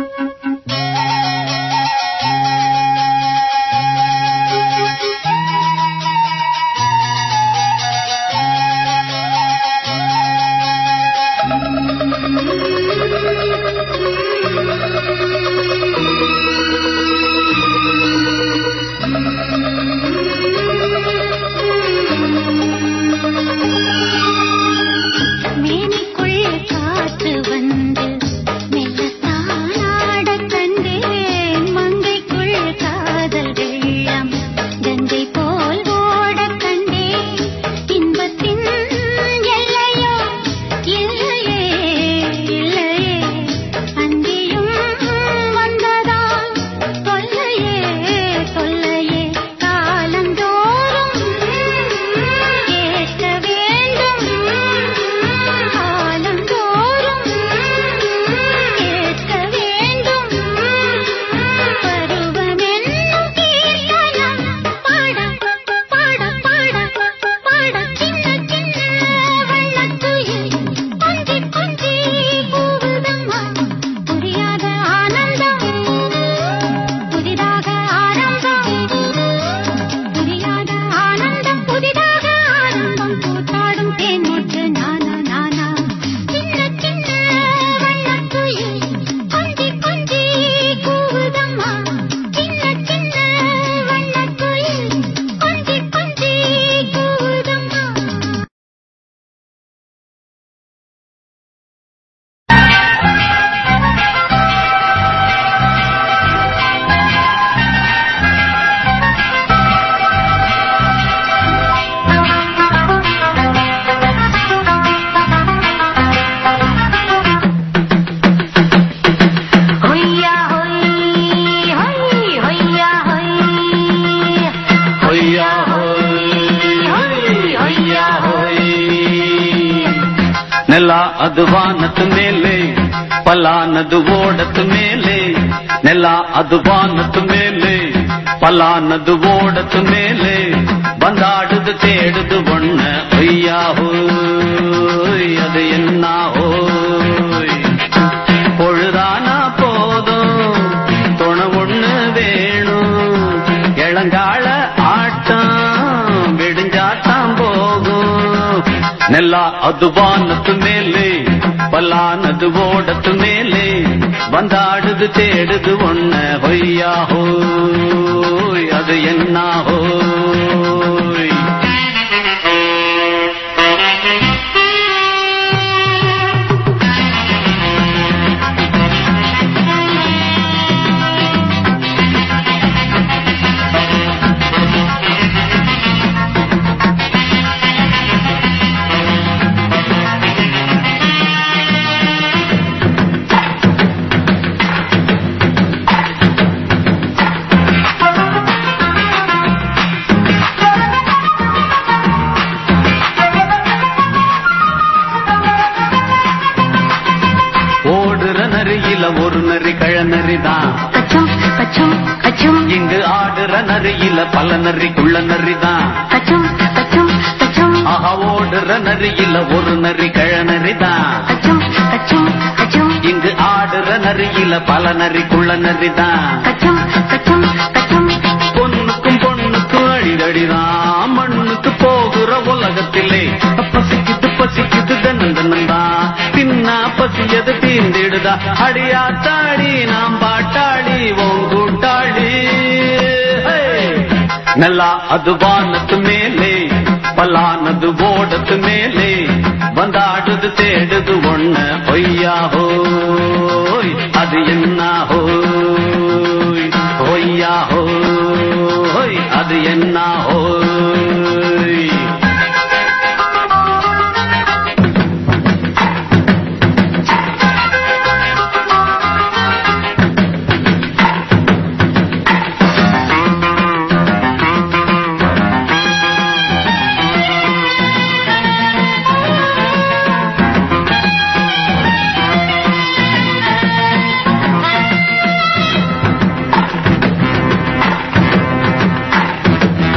மேனிக்குள் காற்று வந்து மெல்லத்தானாடக் கண்டேன் மங்கைக்குள் காதல் வெள்ளம் கங்கை போல் ஓடக் கண்டேன் இன்பத்தின் எல்லையோ இல்லையே இல்லையே அந்தியும் வந்ததால் தொல்லையே தொல்லையே காலந்தோறும் கேட்க வேண்டும் காலந்தோறும் கேட்க வேண்டும் பருவமென்னும் கீர்த்தனம் பாட பாட பாட பாட சின்ன சின்ன வண்ணக்குயில் கொஞ்சி கொஞ்சி கூவுதம்மா புரியாத ஆனந்தம் புதிதாக ஆனந்தம் புரியாத ஆனந்தம் புதிதாக ஆனந்தம் கூத்தாடும் தேன் முற்று நானா நானா சின்ன சின்ன வண்ணக்குயில் கொஞ்சி கொஞ்சி கூவுதம்மா சின்ன சின்ன வண்ணக்குயில் கொஞ்சி கொஞ்சி கூவுதம்மா ஹொய்யா ஹொய் ஹொய் ஹொய்யா ஹொய் ஹொய்யா ஹொய் ஹொய்யா ஹொய் ನೆಲ ಅದು ವಾನದ ಮೇಲೆ ಪಲಾನದು ಓಡದ ಮೇಲೆ ನೆಲ ಅದು ವಾನದ ಮೇಲೆ ಪಲಾನದು ಓಡದ ಮೇಲೆ ಬಂದಾಡುದು தேடுது ஒண்ண ஒய்யா ஹோய் அது என்ன ஹோய் பொழுதானா போதும் துணை ஒண்ணு வேணும் இளங்கால ஆட்டம் விடுஞ்சாட்டம் போகும் நெல்லா அது வானத்து மேலே பல்லானது ஓடத்து மேலே வந்தாடுது தேடுது ஒண்ண ஹொய்யா ஹோய் அது என்ன ஹோய் ஓடுற நரியில ஒரு நரி கழநரி தான் கச்சும் கச்சும் கச்சும் இங்கு ஆடுற நரியில பல நரி குள்ள நரி தான் கச்சும் கச்சும் கச்சும் ஆஹா ஓடுற நரியில ஒரு நரி கழநரி தான் கச்சும் கச்சும் கச்சும் இங்கு ஆடுற நரியில பல நரி குள்ள நரி தான் கச்சும் கச்சும் கச்சும் பொண்ணுக்கும் பொண்ணுக்கும் அடிதடிதான் மண்ணுக்கு போகிற உலகத்திலே பசிக்குது பசிக்குது தன்னன் தன்னந்தான் தின்னா பசியது தீந்திடுதா அடியா தாடி நாம் பாட்டாளி உன் கூட்டாளி ஹே! நல்லா அது வானத்து மேலே பல்லானது ஓடத்து மேலே வந்தாடுது தேடுது ஒண்ண பொய்யா ஹோய் அது என்ன ஹோய் பொய்யா ஹோய் அது என்ன ஹோய்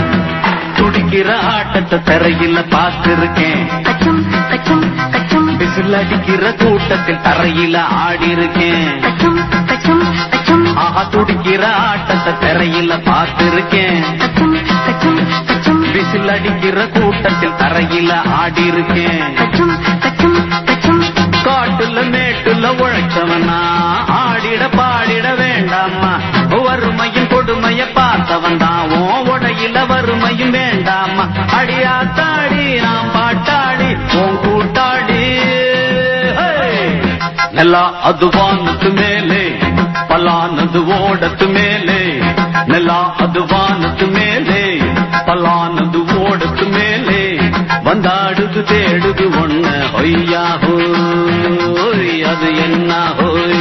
துடிக்கிற ஆட்டத்தை தரையில பார்த்திருக்கேன் கச்சும் கச்சும் கச்சும் விசில் அடிக்கிற கூட்டத்தில் தரையில ஆடி இருக்கேன் தச்சும் தச்சும் தச்சும் ஆஹா துடிக்கிற ஆட்டத்தை திரையில பார்த்திருக்கேன் தச்சும் தச்சும் தச்சும் விசில் அடிக்கிற கூட்டத்தில் தரையில ஆடி இருக்கேன் தச்சும் தச்சும் தச்சும் காட்டுல மேட்டுல உழைச்சவனா ஆடிட பாடிட வேண்டாமா வறுமையின் கொடுமைய பார்த்தவன் தான் உன் உடையில வறுமையும் வேண்டாமா அடியாத்தாடி நாம் பாட்டாடி உன் கூட்டாடி ஹே! நல்லா அது வானத்து மேலே பலானது ஓடத்து மேலே நல்லா அது வானத்து மேலே பலானது ஓடத்து மேலே வந்தாடுது தேடுது ஒண்ணு ஒய்யா ஹோய் அது என்ன ஹோய்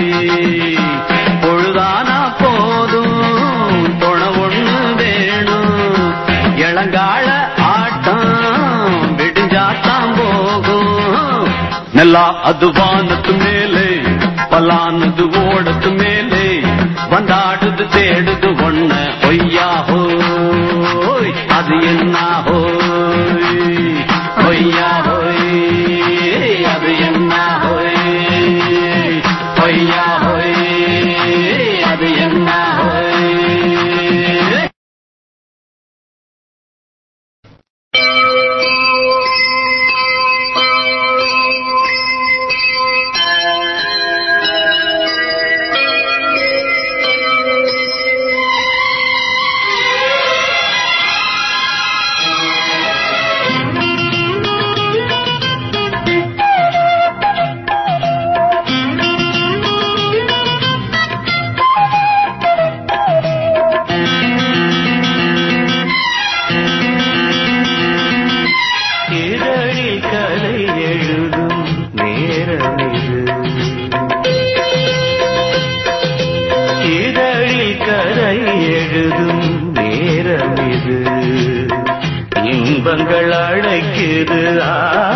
பொழுதானா போதும் துணை ஒண்ணு வேணும் இளங்கால ஆட்டம் விடிஞ்சாத்தான் போகும் நல்லா அது வானத்து மேலே பலானது ஓடத்து மேலே வந்தாடுது தேடுது ஒண்ண ஒய்யா ஹோய் அது என்ன ஹோய் ஒய்யா ஹோய் அது என்ன ஹோய் ஒய்யா ஹோய் அது என்ன ஹோய் இதழில் கதை எழுதும் நேரம் இது இதழில் கதை எழுதும் நேரம் இது இன்பங்கள் அழைக்குது ஆ.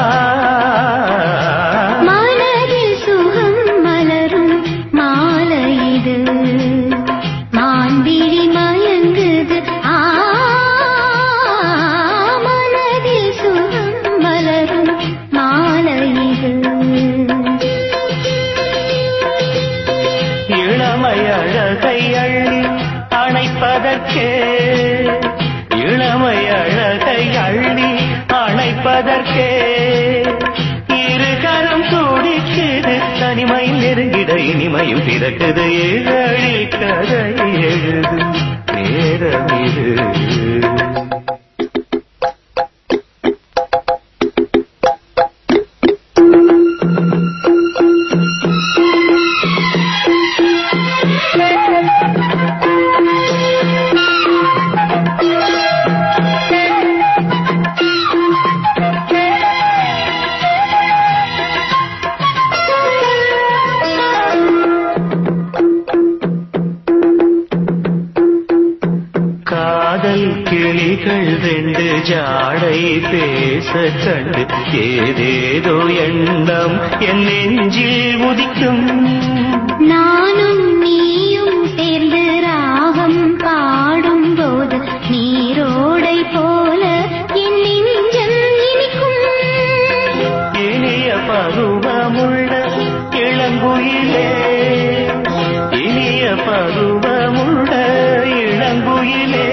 மனதில் சுகம் மலரும் மாலை இது மான்விழி மயங்குது ஆ மனதில் சுகம் மலரும் மாலை இது இளமை அழகை அள்ளி அணைப்பதற்கே இளமை அழகை அள்ளி அணைப்பதற்கே இருகரம் துடிக்குது தனிமை நெருங்கிட இனிமையும் பிறக்குது ஏழி கதை எழுதும் நேரம் இது காதல் கிளிகள் ரெண்டு ஜாடை பேச கண்டு ஏதேதோ எண்ணம் என் நெஞ்சில் உதிக்கும் நானும் நீயும் சேர்ந்து ராகம் பாடும்போது நீரோடை போல என் நெஞ்சம் இனிக்கும் இனிய பருவமுள்ள இளங்குயிலே இனிய பருவமுள்ள இளங்குயிலே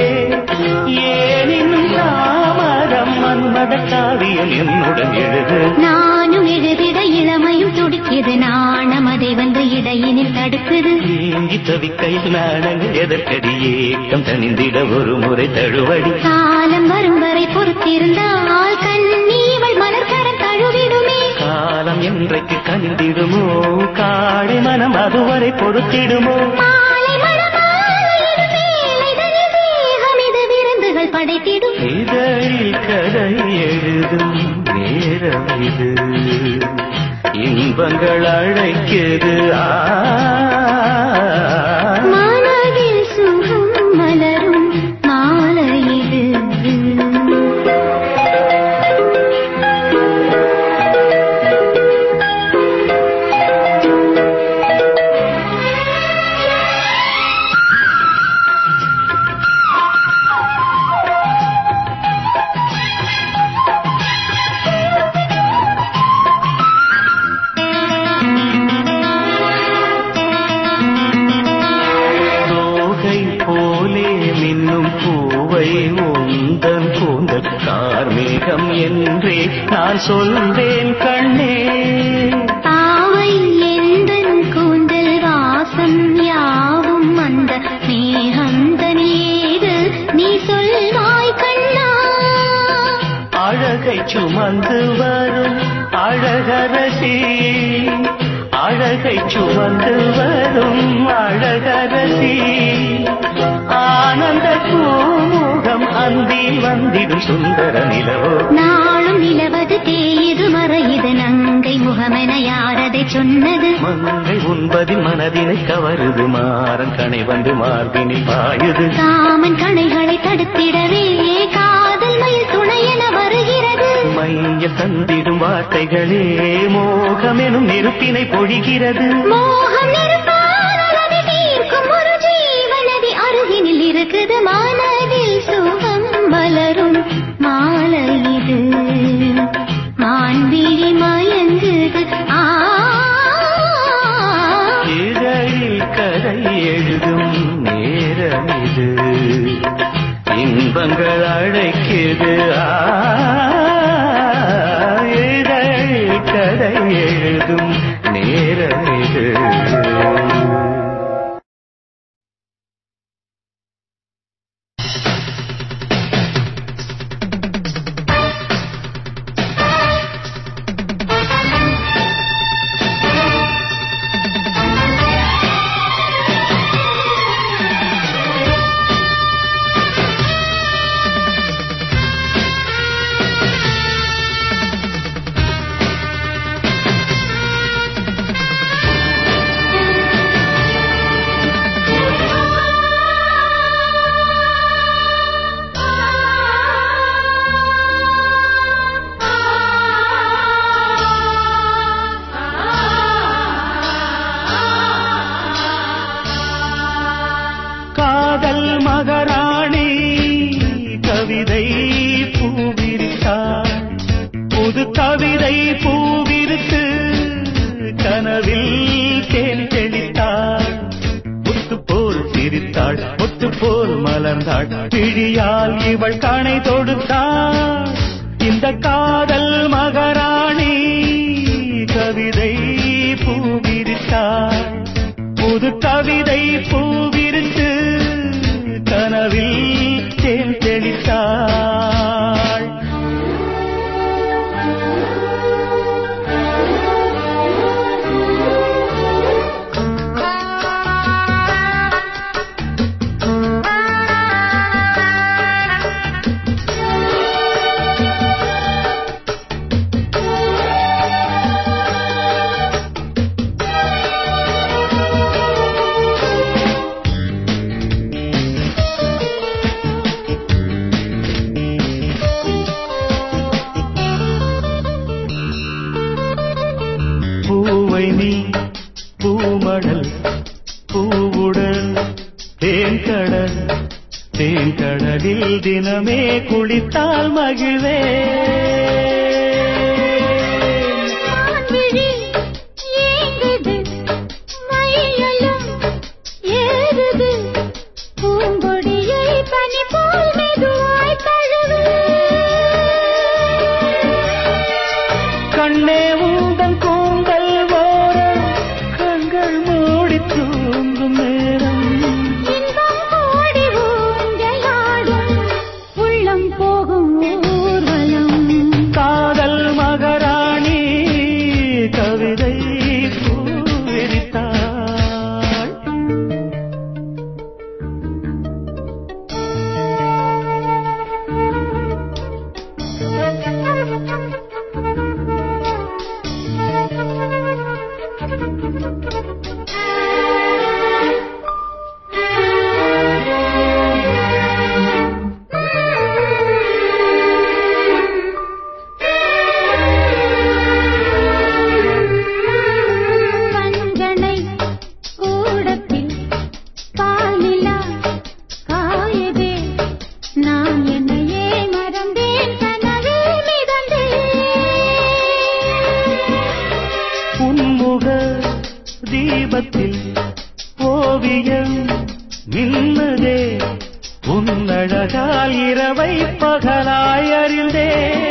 ஏனினும் தாமரம் மன்மத காவியம் என்னுடன் எழுது நானும் எழுதிட இளமையும் துடிக்குது நாணம் அதை வந்து இடையினில் தடுக்குது ஏங்கி தவிக்கையில் நாணங்கள் எதற்கடி ஏக்கம் தனிந்திட ஒரு முறை தழுவடி காலம் வரும் வரை பொறுத்திருந்தால் கண்ணீவள் மலர்கரம் தழுவிடுமே காலம் என்றைக்கு கனிந்திடுமோ காடு மனம் அதுவரை பொறுத்திடுமோ மாலை மணமாலை இது மேலைதனில் தேகம் இது விருந்துகள் படைத்திடும் இதழில் கதை எழுதும் நேரம் இது இன்பங்கள் அழைக்குது ஆ. மனதில் சுகம் மலரும் மாலை இது என்னும் பூவை உந்தன் கூந்தல் கார்மேகம் என்றே நான் சொல்வேன் கண்ணே பாவை எந்தன் கூந்தல் வாசம் யாவும் அந்த மேகந்தனேது நீ சொல்வாய் கண்ணா அழகை சுமந்து வரும் அழகரசி அழகை சுமந்து வரும் அழகரசி ஆனந்த பூமுகம் அந்தில் வந்திடும் சுந்தர நிலவோ நாளும் நிலவது தேயுது மறையுது நங்கை முகமென யாரதை சொன்னது மங்கை உண்பதில் மனதினை கவருது மாறன் கணை வந்து மார்பினில் பாயுது காமன் கணைகளை தடுத்திடவே காதல் மயில் துணையென வருகிறது மைய தந்திடும் வார்த்தைகளே மோகமெனும் நெருப்பினை பொழிகிறது மோகம் நெருப்பானதை தீர்க்கும் ஒரு ஜீவனதி அருகினில் இருக்குது மனதில் சுகம் மலரும் மாலை இது மான்விழி மயங்குது ஆ இதழில் கதை எழுதும் நேரம் இது இன்பங்கள் அழைக்குது ஆ, இதழில் கதை எழுதும் நேரம் இது காதல் மகராணி கவிதை பூவிரித்தாள் புது கவிதை பூவிருக்கு கனவில் தேன் தெளித்தாள் முத்து போல் சிரித்தாள் முத்து போல் மலர்ந்தாள் பிழியால் இவள் கணை தொடுத்தாள் இந்த காதல் மகராணி கவிதை பூவிரித்தாள் புது கவிதை பூவிருந்து கனவில் தேன் தெளித்தாள் பூவை நீ பூமடல் பூவுடல் தேன்கடல் தேன்கடலில் தினமே குளித்தால் மகிழ்வே மான்விழி ஏங்குது மையலும் ஏறுது பூங்கொடியை பனி போல் மெதுவாய் தழுவு கண்ணே உந்தன் கூந்தல் ஓரம் கண்கள் மூடி தூங்கும் நேரம் இன்பம் கோடி ஊஞ்சலாடும் உள்ளம் போகும் ஊர்வலம் காதல் மகராணி கவிதை பூவிரித்தாள் கண்கணை கூடத்தில் பாலிலா காயதே நான் என்னையே மறந்தேன் கனவே மிதந்தேன் உன்முக தீபத்தில் ஓவியம் நின்னதே உன் உன்னழகால் இரவை பகலாய் அறிந்தேன்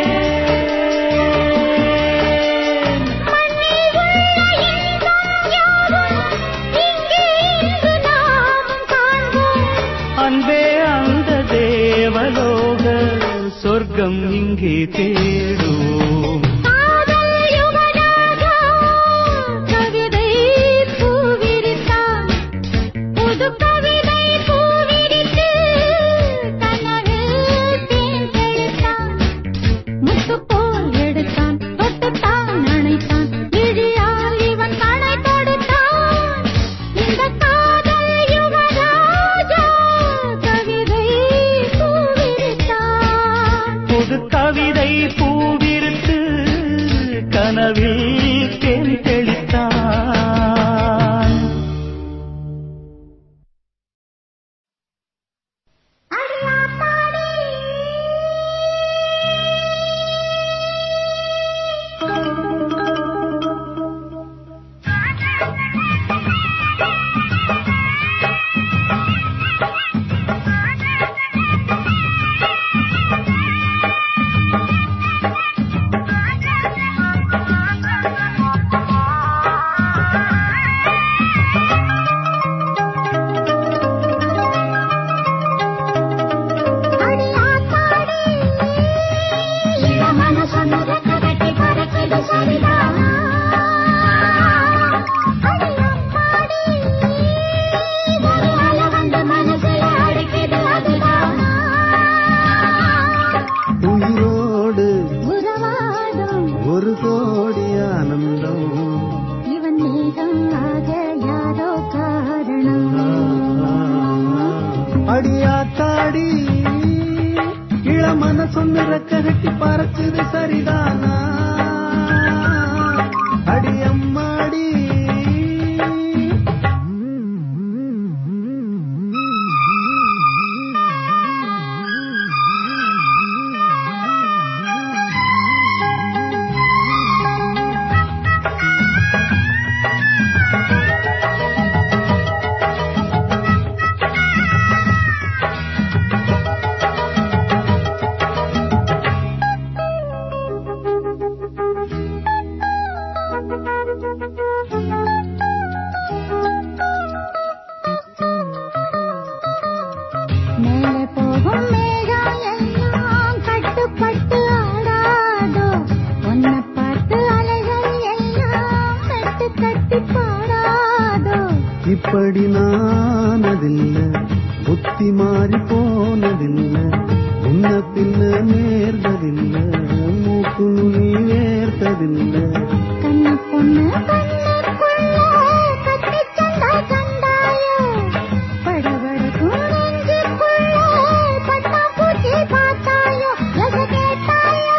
மண்ணில் உள்ள இன்பம் யாவும் இங்கே இன்று நாமும் காண்போம் அன்பே அந்த தேவலோக சொர்க்கம் இங்கே தேடுவோம் காதல் யுகநாதா கவிதை பூவிரித்தான் புது கவிதை பூவிரித்து கனவில் தேன் தெளித்தான் முத்து போல் எடுத்தான் தொட்டுத்தான் அணைத்தான் விழியால் இவன் கணை தொடுத்தான் இந்த காதல் யுகராஜா கவிதை பூவிரித்தான் புது கவிதை பூவிருத்து கனவில் தேன் தெளித்தான் உயிரோடு ஒரு கோடி ஆனந்தம் இவன் மேகம் ஆக யாரோ காரணம் அடியாத்தாடி இளமன சொன்ன கட்டி பறக்குது சரிதானா அடி அம்மாடி மேலே போகும் மேகம் எல்லாம் கட்டுப்பட்டு ஆடாதோ உன்னை பார்த்து அலைகள் எல்லாம் கட்டு கட்டி பாடாதோ இப்படி நானதில்லை புத்தி மாறி போனதில்லை முன்ன பின்ன நேர்ந்ததில்லை மூக்கு நுனி வேர்த்ததில்லை கண்ணு பொண்ணு கண்ணுக்குள்ள கட்டி சண்டா கண்டாயோ படபடக்கும் நெஞ்சுக்குள்ள பட்டாம்பூச்சி பார்த்தாயோ எதை கேட்டாயோ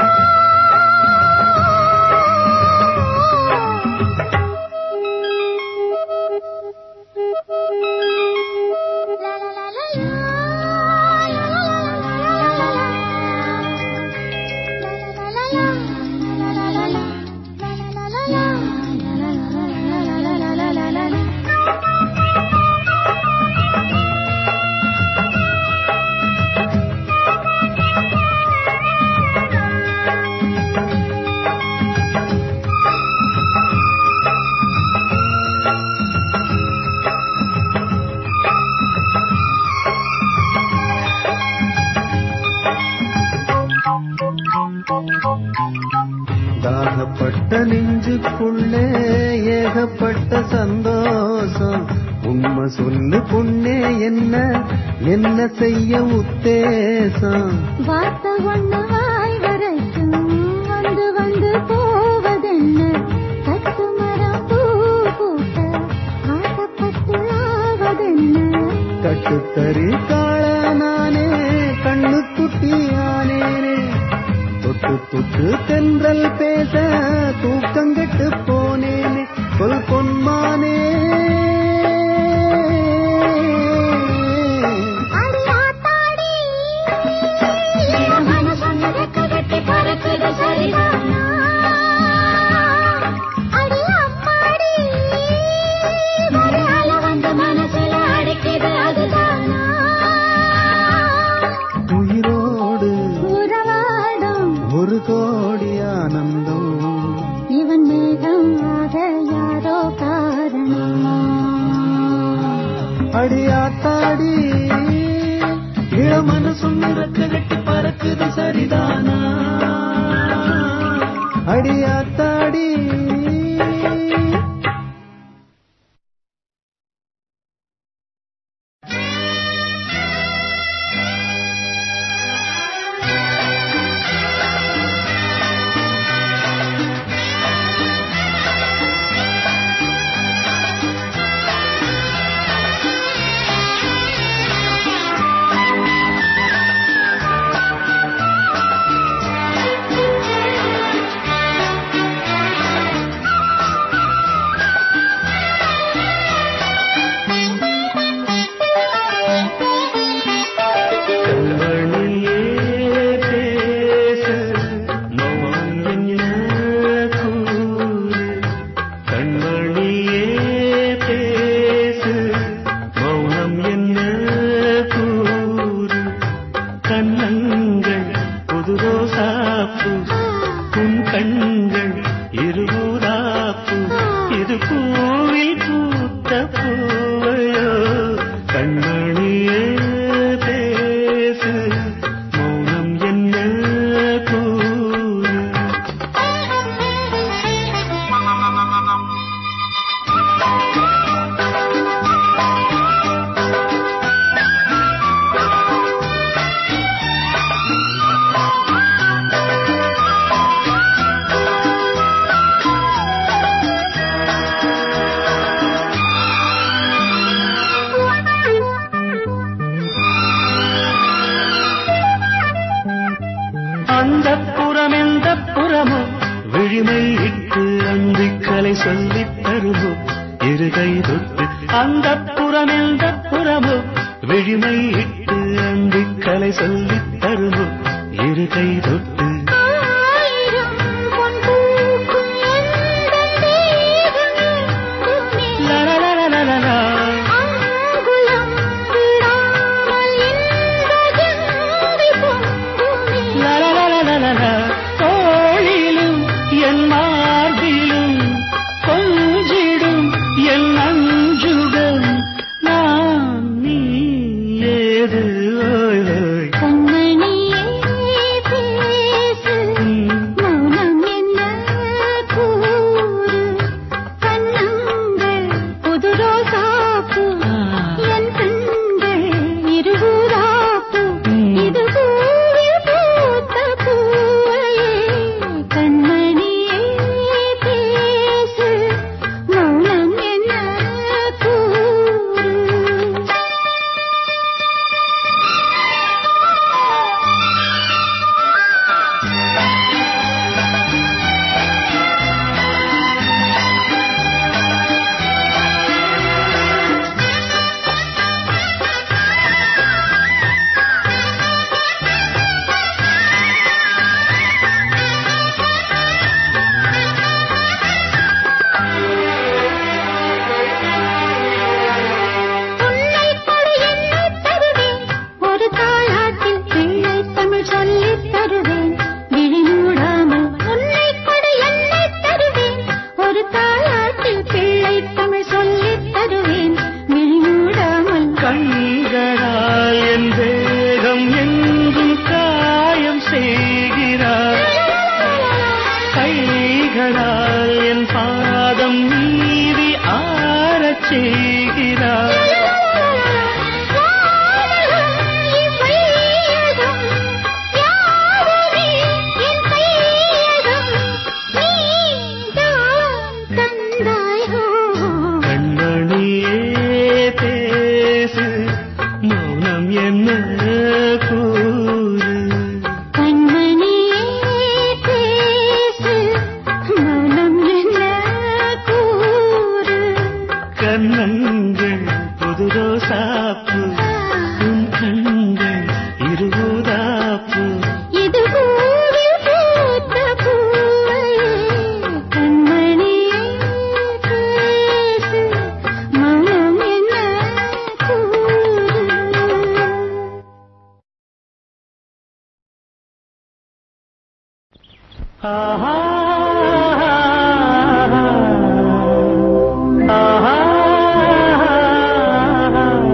தாகப்பட்ட நெஞ்சுக்குள்ளே ஏகப்பட்ட சந்தோஷம் உண்மை சொல்லு பொண்ணே என்ன என்ன செய்ய உத்தேசம் வார்த்தை ஒண்ணு வாய் வரைக்கும் வந்து வந்து போவதென்ன கட்டு மரம் பூ பூட்ட ஆசைப்பட்டு ஆவதென்ன கட்டுத்தறி காள நானே கண்ணு குட்டியானேனே தொட்டு தொட்டு தென்றல் பேச தூக்கங்கெட்டு போனேனே சொல் பொன்மானே அடி ஆத்தாடி என் மனசு மிதக்க கட்டி பறக்குது சரிதானா அடி அம்மாடி ஒரு அலை வந்து மனசுல அடிக்குது அதுதானா அடியாத்தாடி இள மனசும் இறக்க கட்டி பறக்குது சரிதானா அடியாத்தாடி கண்மணியே பேசு மௌனம் என்ன கூறு கண்மணியே பேசு மௌனம் என்ன கூறு கண்ணங்கள் புது ரோசாப்பு உன் கண்கள் இருபூராப்பு இது பூவில் பூத்த பூவையோ கண்மணியே பேசு மௌனம் என்ன கூறு அந்த புறம் எந்த புறமோ விழிமை இட்டு அந்திக்கலை சொல்லித் தருமோ இருகை தொட்டு அந்த புறம் எந்த புறமோ விழிமை இட்டு அந்திக்கலை சொல்லித் தருமோ இருகை தொட்டு ஆயிரம் பொன் பூக்கும் எந்தன் தேகம் எங்குமே. லலலலலலா. அங்குலம் விடாமல் இன்ப கங்கை பொங்குமே. லலலலலலா. தோளிலும் என் மார்பிலும் கொஞ்சிடும் என் அஞ்சுடன் நான் நீ ஏது ஓய் ஓய். கண்மணியே பேசு ம். மௌனம் என்ன கூறு கண்ணங்கள் புது ரோசாப்பூ என் கண்கள் இருபூராப்பூ ம். இது பூவில் பூத்த பூவையே கண்மணியே பேசு மௌனம் என்ன கூறு உன்னை கொடு என்னை தருவேன் ஒரு தாலாட்டில் பிள்ளை தமிழ் சொல்லித் தருவேன் விழி மூடாமல் உன்னை கொடு என்னை தருவேன் ஒரு தாலாட்டில் பிள்ளை தமிழ் சொல்லித் தருவேன் விழி மூடாமல் கண்களால் என் தேகம் எங்கும் காயம் செய்கிறார் கைகளால் என் பாதம் மீறி ஆறச் செய்கிறார் கண்மணியே பேசு மௌனம் என்ன கூறு கண்ணங்கள் புது ரோசாப்பு உன் கண்கள் இருபதாப்பு இது பூவில் பூத்த பூவையே கண்மணியே பேசு மௌனம் என்ன கூறு ஆஹா ஆஹா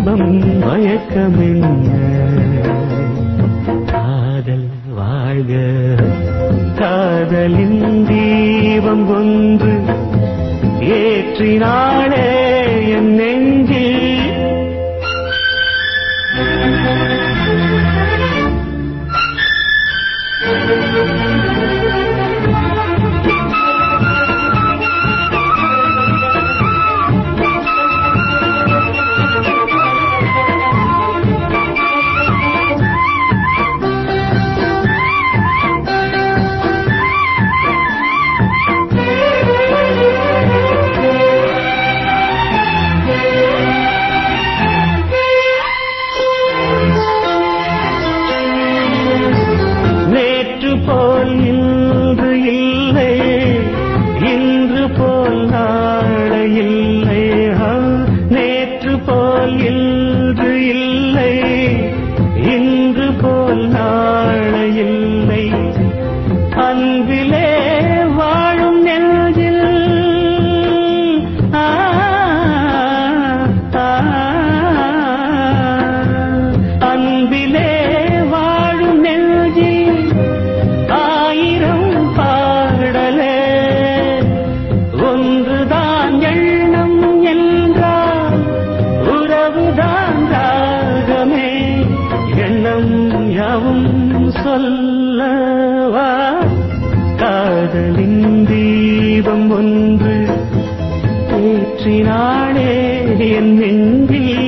இன்பம் மயக்கமென்ன காதல் வாழ்க காதலின் தீபம் ஒன்று ஏற்றினாளே என் நெஞ்சில் நேற்று போல் இன்று இல்லை இன்று போல் நாளை இல்லை ஆ, நேற்று போல் இன்று இல்லை இன்று போல் நாளை இல்லை அன்பிலே வாழும் நெஞ்சில் ஆ, ஆ, அன்பிலே வாழும் நெஞ்சில் ஆயிரம் பாடலே ஒன்றுதான் எண்ணம் என்றால் உறவுதான் ராகமே எண்ணம் யாவும் சொல்லவா காதலின் தீபம் ஒன்று ஏற்றினாளே என் நெஞ்சில்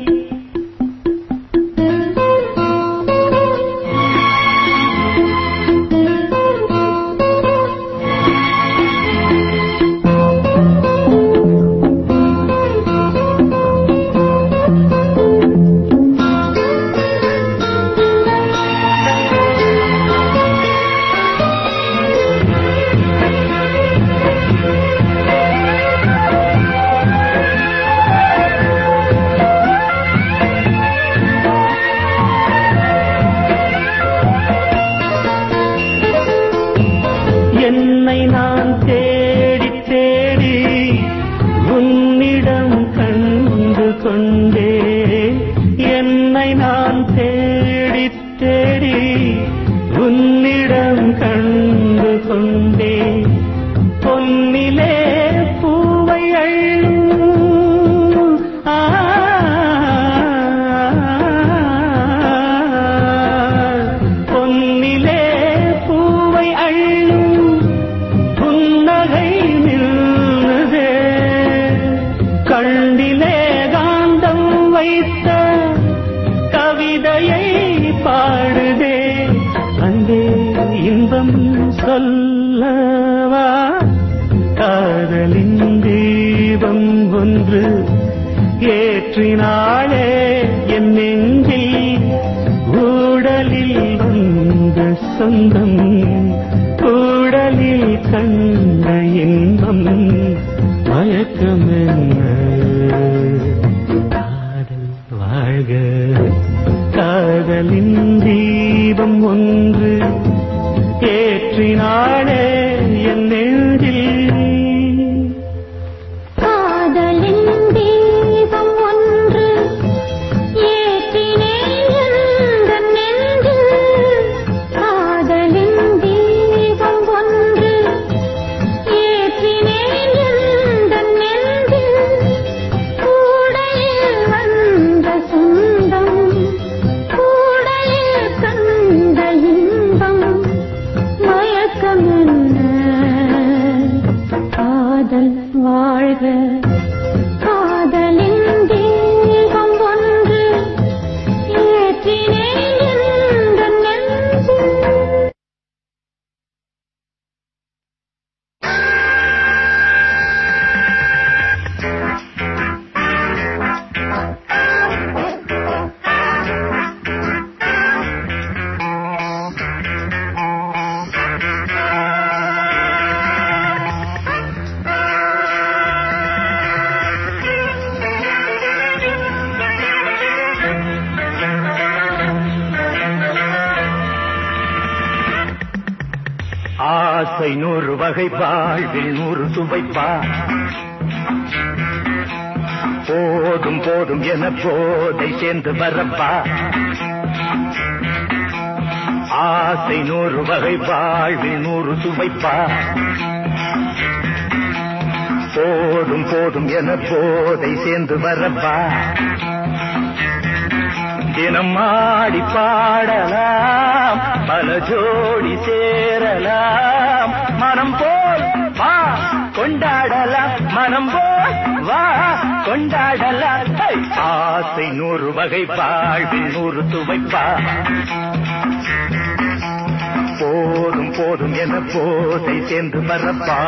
என்னை நான் தேடி தேடி உன்னிடம் கண்டு கொண்டே என்னை நான் தேடி தேடி உன்னிடம் கண்டு கொண்டே பொன்னிலே பூவை அள்ளும் ஆ பொன்னிலே பூவை அள்ளும் புன்னகை நின்றதே கண்டிலே காந்தம் வைத்த கவிதையை பாடுதே அங்கே இன்பம் சொல்லவா காதலின் தீபம் ஒன்று ஏற்றினாளே என் நெஞ்சில் ஊடலில் வந்த சொந்தம் கூடலில் கண்ட இன்பம் மயக்கமென்ன காதல் வாழ்க காதலின் தீபம் ஒன்று ஏற்றினாளே என் நெஞ்சில் காதலின் தீபம் ஒன்று ஏற்றினேன் எந்தன் நெஞ்சில். காதலின் தீபம் ஒன்று ஏற்றினேன் எந்தன் நெஞ்சில். கூடையில் வந்த சொந்தம், கூடையில் கண்ட இன்பம், மயக்கம் என்ன காதல் வாழ்க காதலின் தீபம் ஒன்று ஏற்றினேன் எந்தன் நெஞ்சில். ஆசை நூறு வகை வாழ்வில் நூறு சுவைப்பா போதும் போதும் என போதை சேர்ந்து வரப்பா ஆசை நூறு வகை வாழ்வில் நூறு சுவைப்பா போதும் போதும் என போதை சேர்ந்து வரப்பா தினம் ஆடி பாடலாம் பல ஜோடி சேரலாம் மனம் போல் வா கொண்டாடலாம் மனம் போல் வா கொண்டாடலாம் ஹை! ஆசை நூறு வகை வாழ்வில் நூறு துவைப்பா போதும் போதும் என போதை சேர்ந்து வரப்பா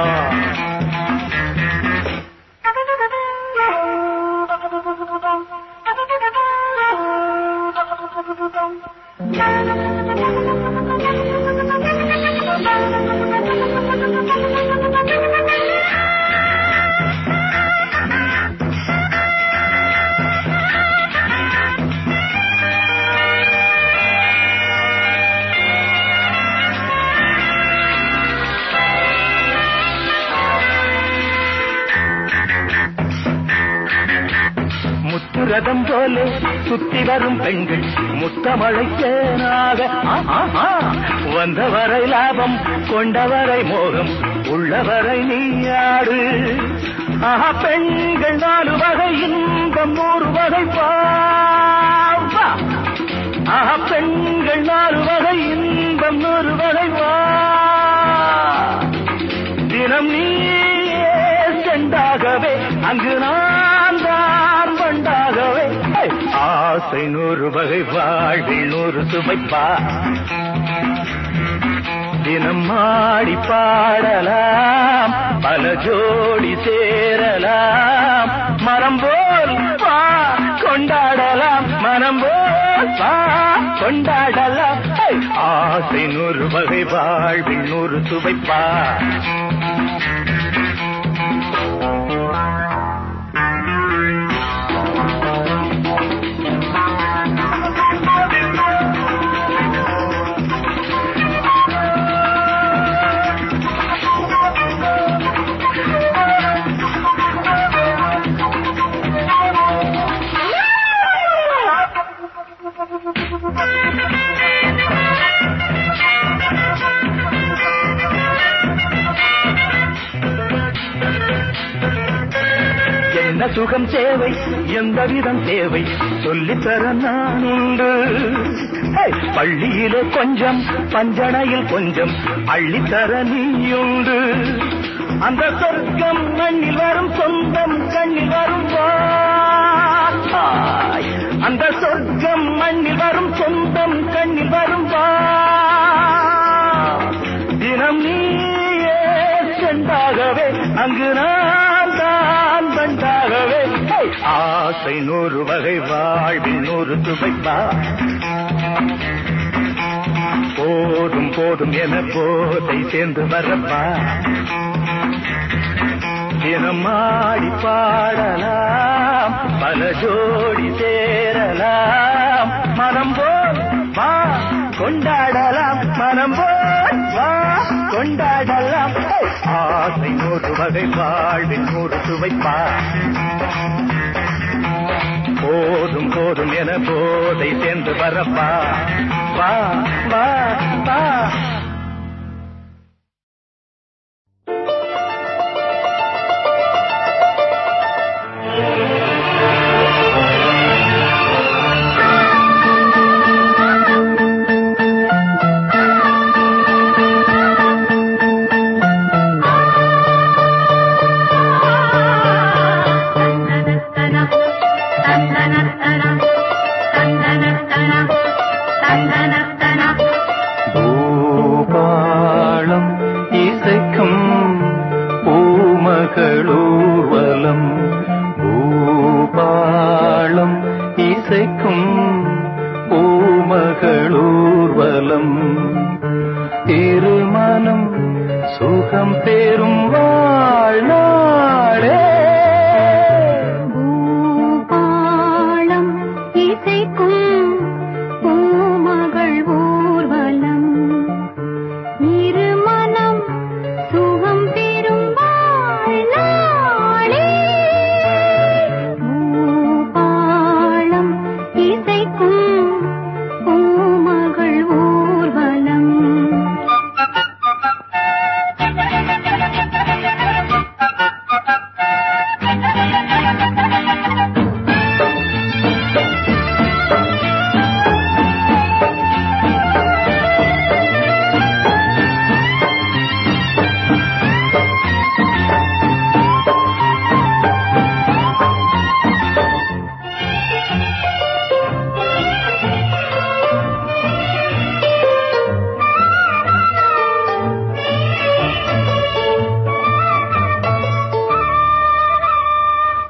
முத்துரதம் போல சுத்தி வரும் பெண்கள் முத்தமழைக்கேனாக வந்தவரை லாபம் கொண்டவரை மோகம் உள்ளவரை நீயாடு ஆஹா பெண்கள் நாலு வகை இன்பம் நூறு வகை பாவா ஆஹா பெண்கள் நாலு வகை இன்பம் நூறு வகை வா தினம் நீயே செண்டாகவே அங்கு நான் தான் பண்டாகவே ஹை! ஆசை நூறு வகை வாழ்வில் நூறு சுமைப்பா தினம் ஆடி பாடலாம் பல ஜோடி சேரலாம் மரம் போல் வா கொண்டாடலாம் மனம் போல் வா கொண்டாடலாம் ஹை! ஆசை நூறு வகை வாழ்வில் நூறு சுவைப்பா என்ன சுகம் தேவை எந்த விதம் தேவை சொல்லித்தர நான் உண்டு ஹே! பள்ளியிலே கொஞ்சம் பஞ்சனையில் கொஞ்சம் அள்ளித்தர நீயுண்டு அந்த சொர்க்கம் மண்ணில் வரும் சொந்தம் கண்ணில் வரும் வாய். அந்த சொர்க்கம் மண்ணில் வரும் சொந்தம் கண்ணில் வரும் வா தினம் நீயே சென்றாகவே அங்கு நான் தான் பண்டாகவே ஹே! ஆசை நூறு வகை வாழ்வில் நூறு துவைப்பா போதும் போதும் என போதை சேர்ந்து வரப்பா தினம் ஆடி பாடலாம் பல ஜோடி சேரலாம் மனம் போல் வா கொண்டாடலாம் மனம் போல் வா கொண்டாடலாம் ஹே! ஆசை நூறு வகை வாழ்வில் நூறு சுவைப்பா போதும் போதும் என போதை சேர்ந்து வரப்பா வா வா வா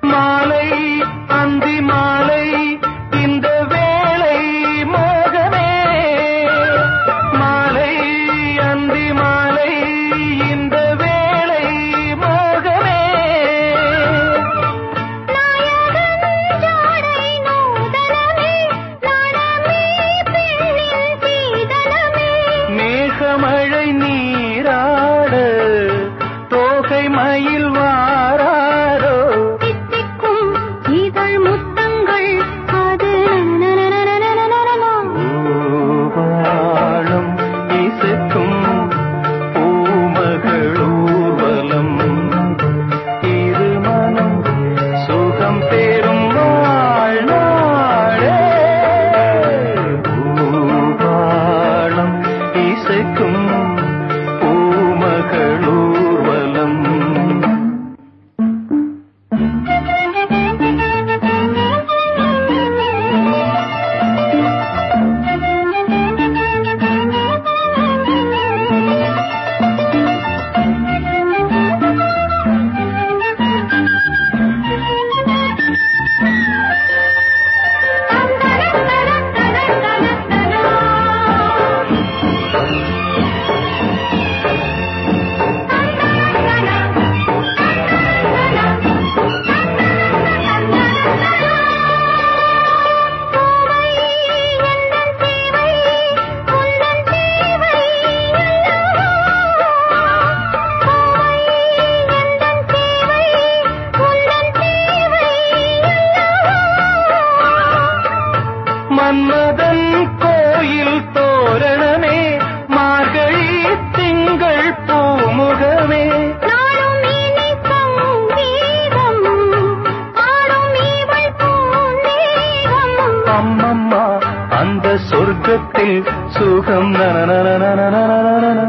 மாலை அந்தி மாலை இந்த வேளை மோகமே மாலை அந்தி மாலை இந்த வேளை மோகமே மேகமழை நீராட தோகை மயில் வாராரோ பூவாளம் இசைக்கும் பூமகளூர்வலம் இருமனம் சுகம் பெறும் வாழ்நாளே பூவாளம் இசைக்கும் பூமகளூர்வலம் மன்மதன் கோயில் தோரணமே மார்கழி திங்கள் பூமுகமே அம்மம்மா அந்த சொர்க்கத்தில் சுகம் நனநனநனநனநனநன.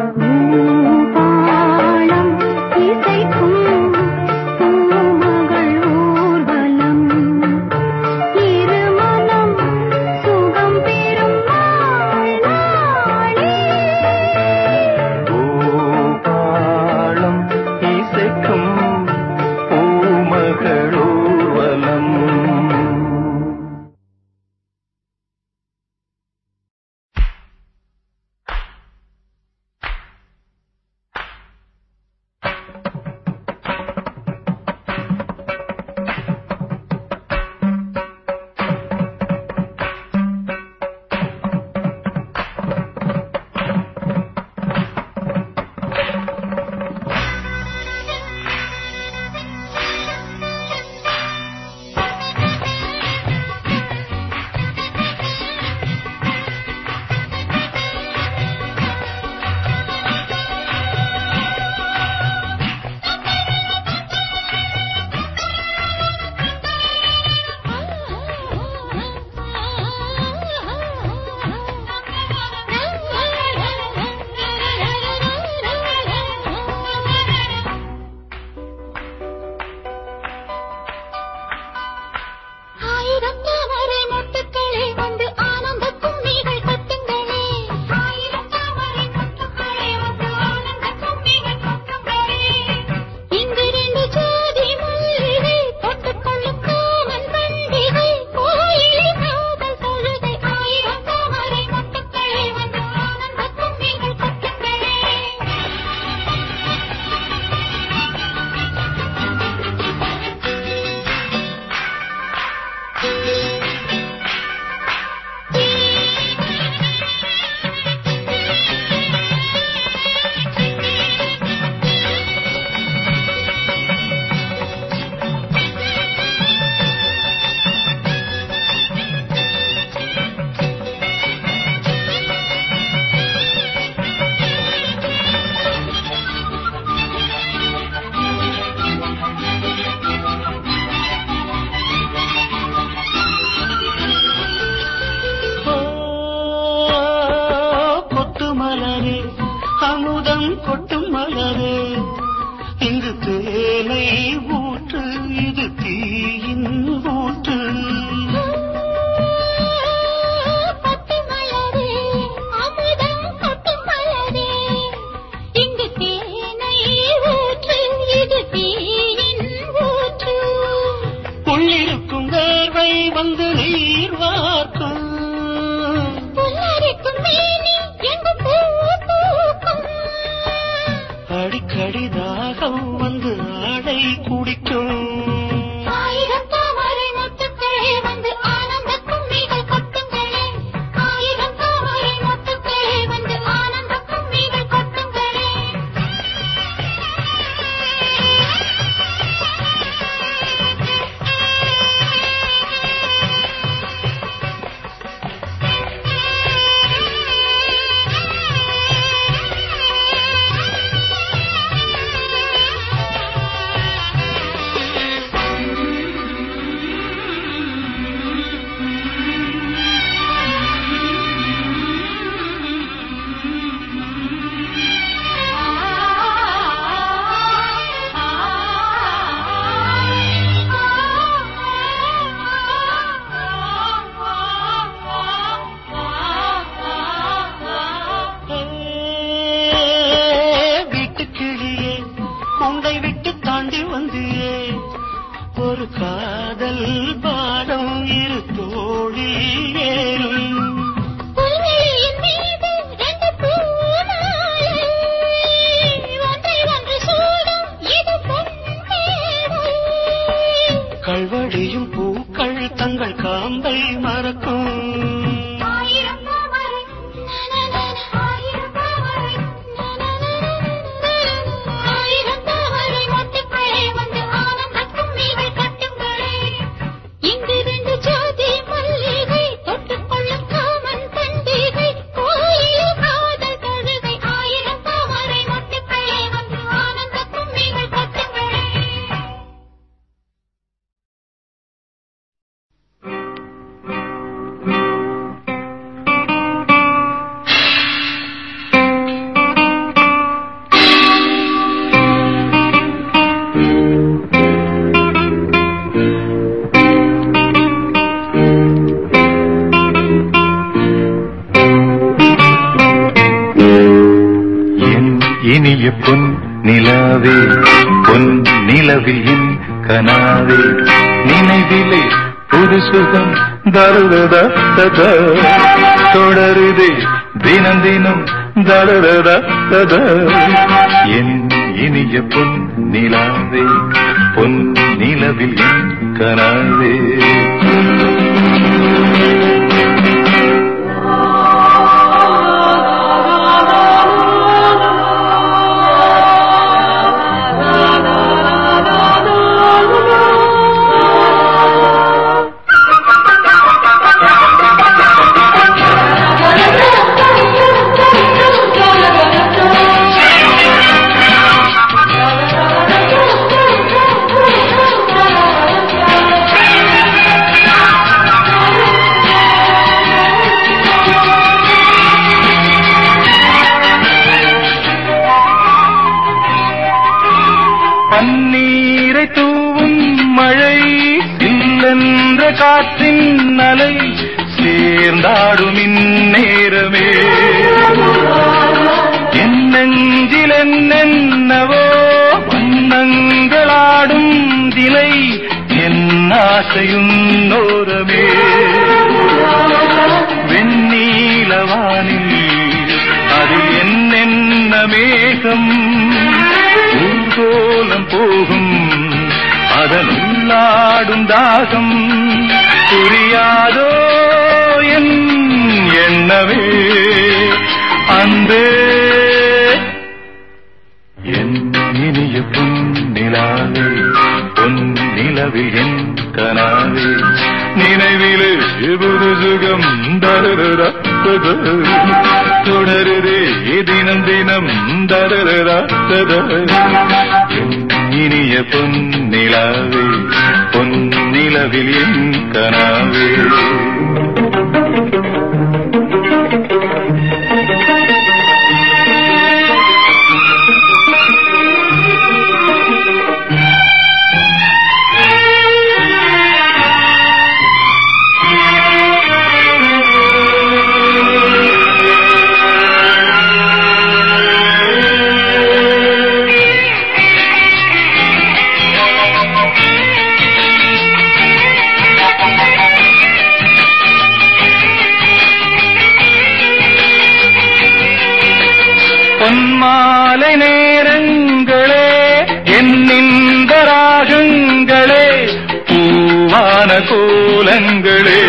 பூபாளம் இசைக்கும் பூமகளூர்வலம் ஆயிரம் தாமரை மொட்டுக்களே வந்து ஆனந்த கும்மிகள் கொட்டுங்களே ஆயிரம் தாமரை மொட்டுக்களே வந்து ஆனந்த கும்மிகள் கொட்டுங்களே இங்கு ரெண்டு ஜோதி மல்லிகை தொட்டுக்கொள்ளும் காமன் பண்டிகை கோயிலில் காதல் தொழுகை ஆயிரம் தாமரை மொட்டுக்களே வந்து ஆனந்த கும்மிகள் கொட்டுங்களே கொட்டு மலரே அமுதம் கொட்டும் மலரே இங்கு தேனை ஊற்று இது தீயின் ஊற்று கொட்டு மலரே அமுதம் கொட்டு மலரே இங்கு தேனை ஊற்று இது தீயின் ஊற்று உள்ளிருக்கும் வேர்வை வந்து நீர் வார்க்கும் புல்லரிக்கும் மேனி எங்கும் பூ பூக்கும். அடிக்கடி தாகம் வந்து ஆடை குடிக்கும் ஆயிரம் தாமரை மொட்டுக்களே வந்து ஆனந்த கும்மிகள் கொட்டுங்களே. ஆயிரம் தாமரை மொட்டுக்களே வந்து ஆனந்த கும்மிகள் கொட்டுங்களே. வீட்டுக்கிளியே உண்டை விட்டு தாண்டி வந்தியே ஒரு காதல் பாடம் இரு தோழி ஏறும் புல்வெளியின் மீது ரெண்டு பூமாலை. ஒன்றை ஒன்று சூடும் இது பொன்மேடை. கல்வடியும் பூக்கள் தங்கள் காம்பை மறக்கும் ஆயிரம் தாமரை, நனநன, ஆயிரம் தாமரை, நனநன, ஆயிரம் தாமரை மொட்டுக்களே வந்து ஆனந்த கும்மிகள் கட்டுங்களே. இங்கு ரெண்டு ஜாதி மல்லிகை தொட்டுக்கொள்ளும் காமன் பண்டிகை கோயிலில் காதல் தொழுகை ஆயிரம் தாமரை மொட்டுக்களே வந்து ஆனந்த கும்மிகள் கட்டுங்களே. என் இனிய பொன் நிலாவே பொன் நிலவில் என் கனாவே நினைவிலே புது சுகம் தருதத தொடருதே தினம் தினம் தருதத என் இனிய பொன் நிலாவே பொன் நிலவில் என் கனாவே பன்னீரை தூவும் மழை இல்லென்ற காற்றின் அலை சேர்ந்தாடும் இந்நேரமே என் நெஞ்சில் என்னென்னவோ வண்ணங்களாடும் திலை என் ஆசையும் நோரமே வெண்ணீலவானில் அதில் என்னென்ன மேகம் ஊர்கோலம் போகும் அதனுள்ளாடும் தாகம் புரியாதோ என் எண்ணமே அன்பே என் இனிய பொன்னிலாவே பொன்னிலவில் என் கனாவே நினைவிலே புது சுகம் தருதா தொடருதே தினம் தினம் தருதா இனிய பொன்னிலாவே பொன்னிலவில் என் கனாவே மாலை நேரங்களே என்னிந்த ராகங்களே பூவான கோலங்களே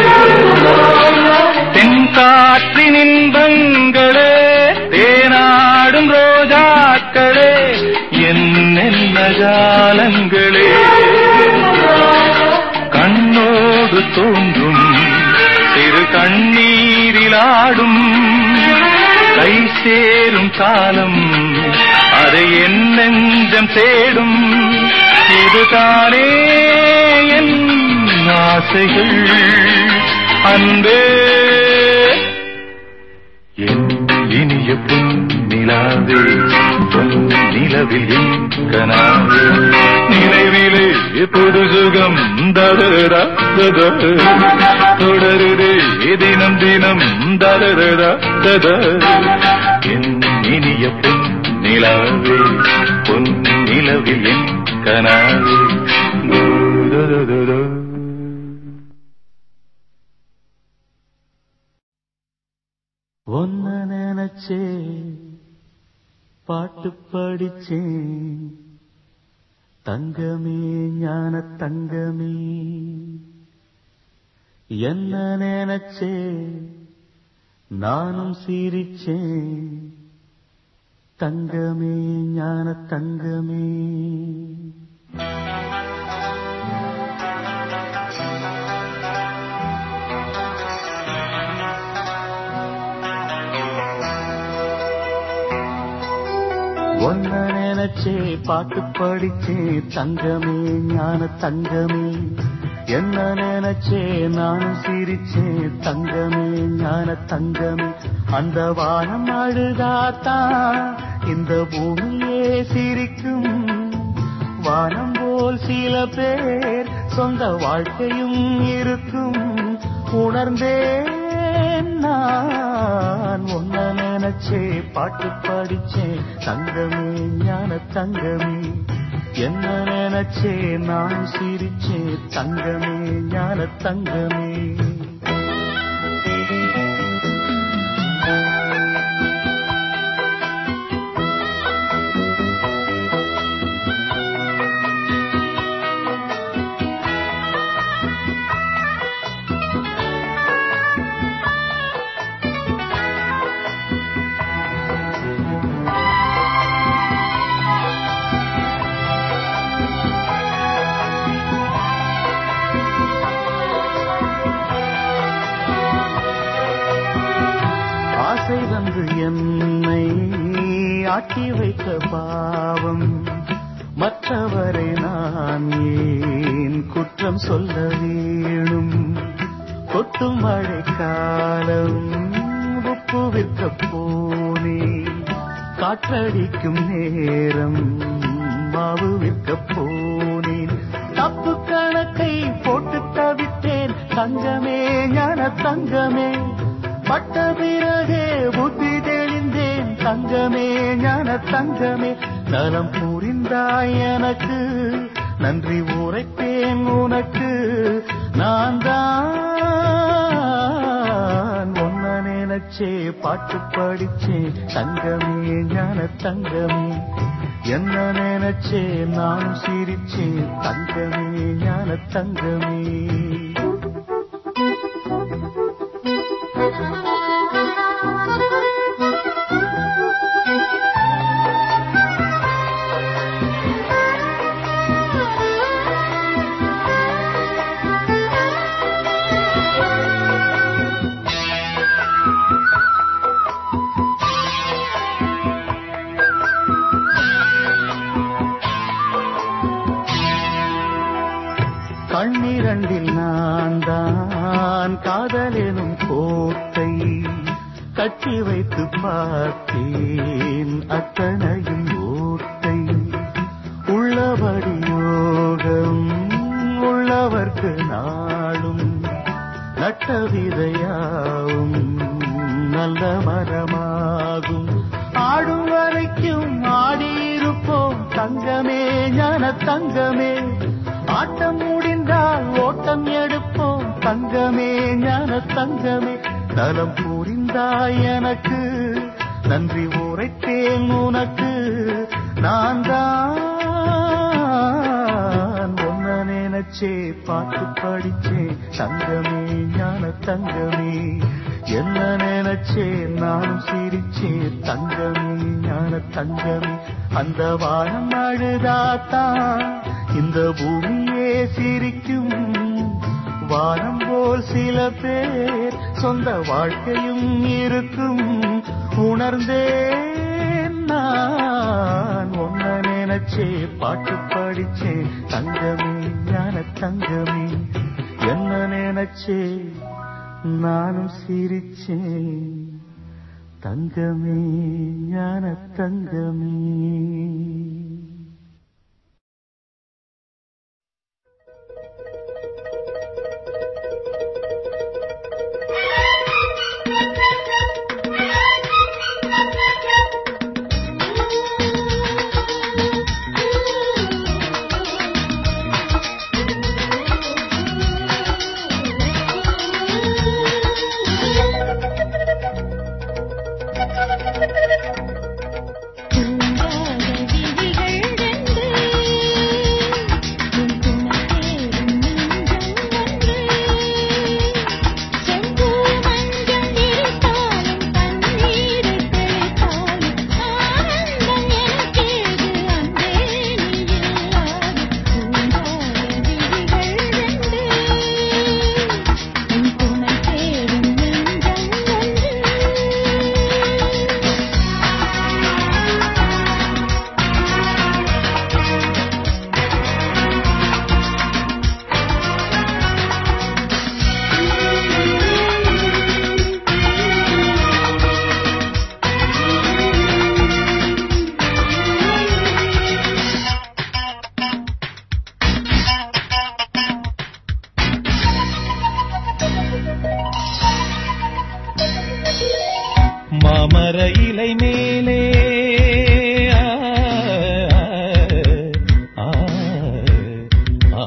தென்காற்றின் இன்பங்களே தேனாடும் ரோஜாக்களே என்னென்ன ஜாலங்களே கண்ணோடு தோன்றும் சிறு கண்ணீரிலாடும் கை சேரும் காலம் அதை என் நெஞ்சம் தேடும் இதுதானே என் ஆசைகள் அன்பே என் இனிய பொன்னிலாவே பொன்னிலவில் என் கனாவே நினைவிலே புது சுகம் தரரா தத தொடருதே தினம் தினம் தரரா தத என் இனிய பொன்னிலாவே பொன்னிலவில் என் கனாவே தததததோ. ஒன்ன நினைச்சே பாட்டு படிச்சேன் தங்கமே ஞான தங்கமே என்ன நினைச்சே நானும் சிரிச்சேன் தங்கமே ஞான தங்கமே ஒன்ன நினைச்சே பாட்டு படிச்சே தங்கமே ஞான தங்கமே என்ன நினைச்சே நானும் சிரிச்சே தங்கமே ஞான தங்கமே அந்த வானம் அழுதாத்தான் இந்த பூமியே சிரிக்கும் வானம் போல் சில பேர் சொந்த வாழ்க்கையும் இருக்கும் உணர்ந்தேன் நான் ஒன்ன நினைச்சே பாட்டு படிச்சேன் தங்கமே ஞான தங்கமே என்ன நினைச்சே நான் சிரிச்சே தங்கமே ஞான தங்கமே ஆசை வந்து என்னை ஆட்டி வைத்த பாவம் மற்றவரை நான் ஏன் குற்றம் சொல்ல வேணும் கொட்டும் மழை காலம் உப்பு விற்க போனே காற்றடிக்கும் நேரம் மாவு விற்க போனேன் தப்பு கணக்கை போட்டு தவித்தேன் தங்கமே ஞான தங்கமே பட்ட பிறகே புத்தி தெளிந்தேன் தங்கமே ஞான தங்கமே நலம் புரிந்தாய் எனக்கு நன்றி உரைப்பேன் உனக்கு நான் தான் ஒன்ன நினைச்சே பாட்டு படிச்சே தங்கமே ஞான தங்கமே என்ன நினைச்சே நான் சிரிச்சே தங்கமே ஞான தங்கமே கண்ணிரண்டில் நான் தான் காதலெனும் கோட்டை கட்டி வைத்து பார்த்தேன் அத்தனையும் ஓட்டை உள்ளபடி யோகம் உள்ளவர்க்கு நாளும் நட்ட விதையாவும் நல்ல மரமாகும் ஆடும் வரைக்கும் ஆடியிருப்போம் தங்கமே ஞான தங்கமே ஆட்டம் முடிந்தால் ஓட்டம் எடுப்போம் தங்கமே ஞான தங்கமே நலம் புரிந்தாய் எனக்கு நன்றி உரைத்தேன் உனக்கு நான் தான் ஒன்ன நினைச்சே பாட்டு படிச்சேன் தங்கமே ஞான தங்கமே என்ன நினைச்சே நானும் சிரிச்சேன் தங்கமே ஞான தங்கமே அந்த வானம் அழுதாத்தான் இந்த பூமியே சிரிக்கும் வானம் போல் சில பேர் சொந்த வாழ்க்கையும் இருக்கும் உணர்ந்தேன் நான் ஒன்ன நினைச்சே பாட்டு படிச்சேன் தங்கமே ஞான தங்கமே என்ன நினைச்சே நானும் சிரிச்சேன் தங்கமே ஞான தங்கமே மாமர இலை மேலே ஆ, ஆ, ஆ,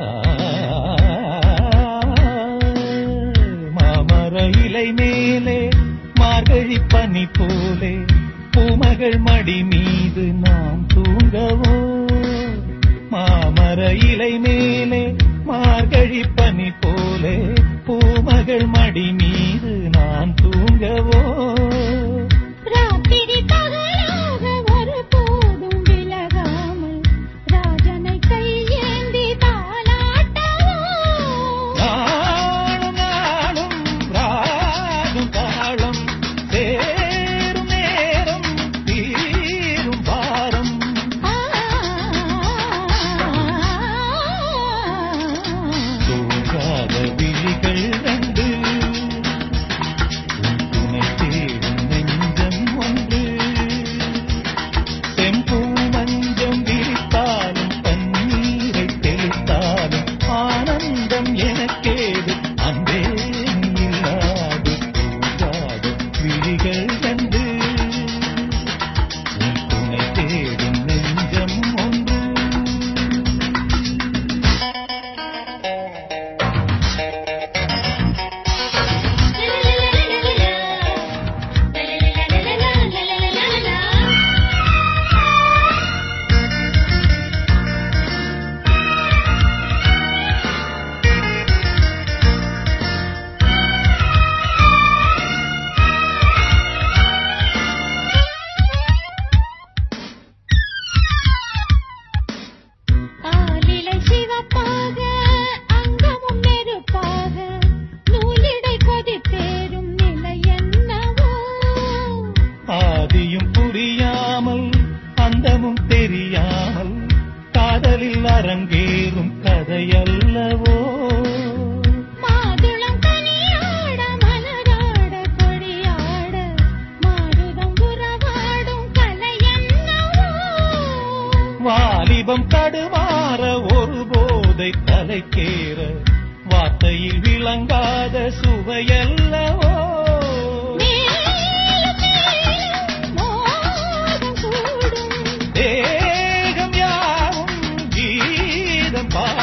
மாமர இலை மேலே மார்கழி பனி போலே பூமகள் மடி மீது நாம் தூங்கவோ மாமர இலை மேலே மார்கழி பனி போலே பூமகள் மடி மீது நான் தூங்கவோ ராத்திரி பகலாக ஒருபோதும் விலகாமல் ராஜனை கையேந்தி தாலாட்டவோ நாளும் நாளும் ராகும் தாளம் சேரும் நேரம் தீரும் பாரம் தூங்காத விழிகள் ரெண்டு உன் துணை தேடும் நெஞ்சம் ஒன்று செம்பூ மஞ்சம் விரித்தாலும் பன்னீரை தெளித்தாலும் ஆனந்தம் எனக்கேது அன்பே நீ இல்லாது தூங்காத விழிகள் கண்டு உன் துணை தேடும் நெஞ்சம் ஒன்று ஆலிலை சிவப்பாக அங்கமும் நெருப்பாக நூலிடை கொதித்தேறும் நிலை என்னவோ ஆதியும் புரியாமல் அந்தமும் தெரியாமல் காதலில் அரங்கேறும் கதையல்லவோ மாதுளம் கனியாட மலராட கொடியாட மாருதம் உறவாடும் கலை என்னவோ வாலிபம் தடுமாற ஒரு போதை தலைக்கேற வார்த்தையில் விளங்காத சுவையல்லவோ மேலும் மேலும் மோகம் கூடும் தேகம் யாவும் கீதம் பாடும்